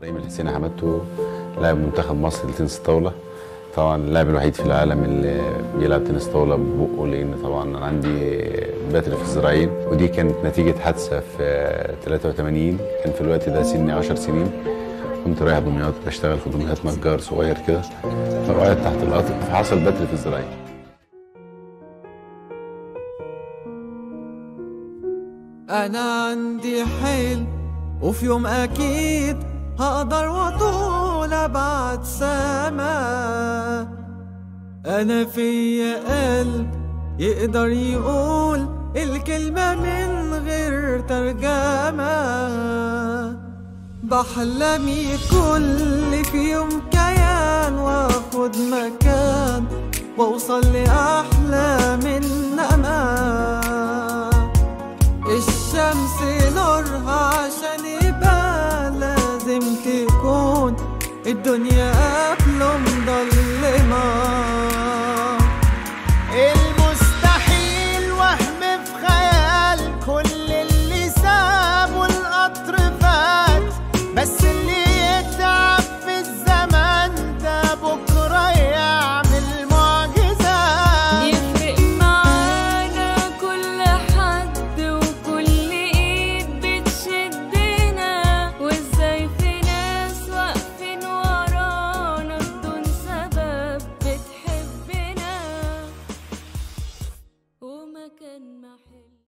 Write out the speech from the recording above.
ابراهيم الحسين حمدته لاعب منتخب مصر لتنس الطاوله طبعا اللاعب الوحيد في العالم اللي بيلعب تنس طاوله ببقه لان طبعا انا عندي بتر في الذراعين ودي كانت نتيجه حادثه في 83 كان في الوقت ده سني 10 سنين كنت رايح دمياط بشتغل في دمياط نجار صغير كده فوقعت تحت القطر فحصل بتر في الذراعين أنا عندي حلم وفي يوم أكيد هقدر وأطول أبعد سما أنا فيا قلب يقدر يقول الكلمة من غير ترجمة بحلمي كل في يوم كيان واخد مكان واوصل لأحلى من أمان الشمس نورها عشان يبقى لازم تكون الدنيا